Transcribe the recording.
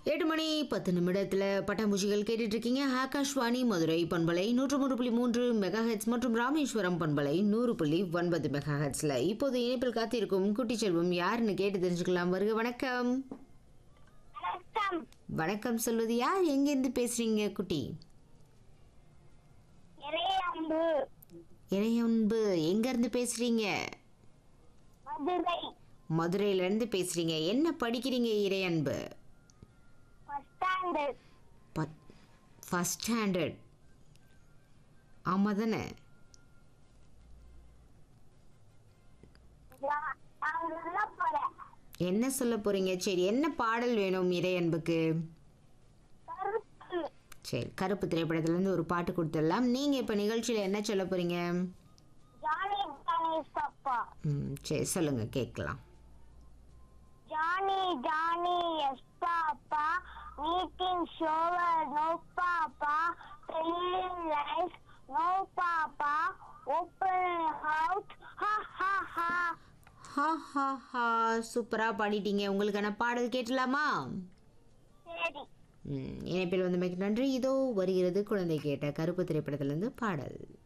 எட்டு மணி பத்து நிமிடத்தில் பட்டாம்பூச்சிகள் கேட்டுட்டு இருக்கீங்க ஆகாஷ்வாணி மதுரை பண்பலை நூற்று மூன்று புள்ளி மூன்று மெகா ஹெட்ஸ் மற்றும் ராமேஸ்வரம் பண்பலை நூறு புள்ளி ஒன்பது மெகா ஹெட்ஸில் இப்போது இணைப்பில் காத்திருக்கும் குட்டி செல்வம் யாருன்னு கேட்டு தெரிஞ்சுக்கலாம் வருக வணக்கம் வணக்கம் வணக்கம் சொல்வது யார் எங்கேருந்து பேசுறீங்க குட்டி இறையம்பு இறையன்பு எங்கேருந்து பேசுறீங்க மதுரை மதுரையிலேருந்து பேசுறீங்க என்ன படிக்கிறீங்க Iraiyanbu first standard first standard ஆமாம் தானே நான் சொல்ல போறேன் என்ன சொல்ல போறீங்க சரி என்ன பாடல் வேணும் இறையன்புக்கு கருத்து சரி கருப்பு திரைப்படத்துலேருந்து ஒரு பாட்டு கொடுத்துடலாம் நீங்கள் இப்போ நிகழ்ச்சியில் என்ன சொல்ல போறீங்க ஜானி கணேஷ் பாப்பா ம் சரி சொல்லுங்கள் கேட்கலாம் Johnny Johnny yes papa meeting shower no papa telling life no papa open house ஹா ஹா ஹா ஹா ஹா ஹா சூப்பராக பாடிட்டீங்க உங்களுக்கான பாடல் கேட்டலாமா சரி ம், இணைப்பில் வந்தமைக்கு நன்றி இதோ வருகிறது குழந்தை கேட்ட கருப்பு திரைப்படத்திலிருந்து பாடல்